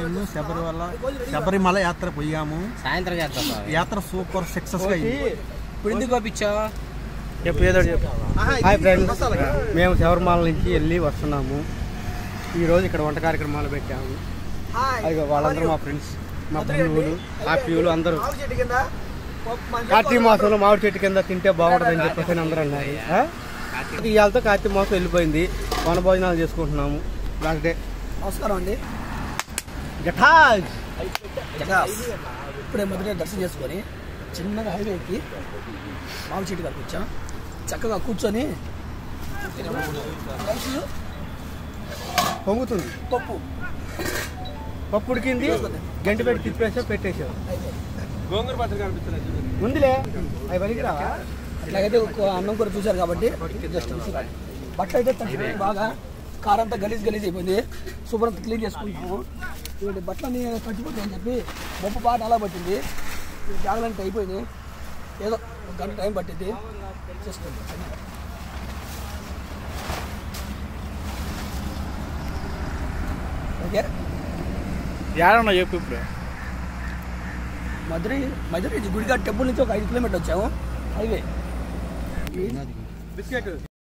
మేము శబరిమల శబరిమల యాత్ర పోయాము సాయంత్రం చేద్దాం బావ. యాత్ర సూపర్ సక్సెస్ గా అయింది ఇప్పుడు ఎందుకు పంపించావు చెప్పు ఏదో ఒకటి చెప్పు హాయ్ ఫ్రెండ్స్ మేము శబరిమల నుంచి వెళ్ళి వస్తున్నాము ఈ రోజు ఇక్కడ వంట కార్యక్రమాలు పెట్టాము అదిగో వాళ్ళందరూ మా ఫ్రెండ్స్ మా బంధువులు ఆప్యులు అందరూ కార్తీక మాసంలో మామిడి చెట్టు కింద తింటే బాగుంటుందని చెప్పేసి అందరూ అన్నారు ఆ? ఇవాళతో కార్తీక మాసం వెళ్ళిపోయింది వన భోజనాలు చేసుకుంటున్నాము లాస్ట్ డే నమస్కారం అండి జఠాజ్ జగాస్ ఇప్పుడే మొదట దర్శనం చేసుకొని చిన్నగా హైవే ఎక్కి మామిడి చెట్టు గారికి వచ్చాం చక్కగా కూర్చొని రైస్ పొంగుతుంది పప్పు పప్పు ఉడికింది గంట పెట్టి తిప్పేసావు పెట్టేసావు ఉందిలే అవి పనికిరావా అట్లాగైతే ఒక అన్నం కూర చూశారు కాబట్టి జస్ట్ బట్టలు అయితే తడిసిపోయి బాగా కార్ అంతా గలీజ్ గలీజ్ అయిపోయింది శుభ్రంగా క్లీన్ చేసుకుంటాము వీటి బట్టలని కట్టిపోతాయి అని చెప్పి బొప్ప పాట అలా పట్టింది ఈ బ్యాగులంటే అయిపోయింది ఏదో ఒక గంట టైం పట్టింది చేసుకోండి ఓకే ఏడన్నా చెప్పు ఇప్పుడు మధురై మధురై గుడిగా టెంపుల్ నుంచి ఒక ఐదు కిలోమీటర్ వచ్చాము హైవే బిస్కెట్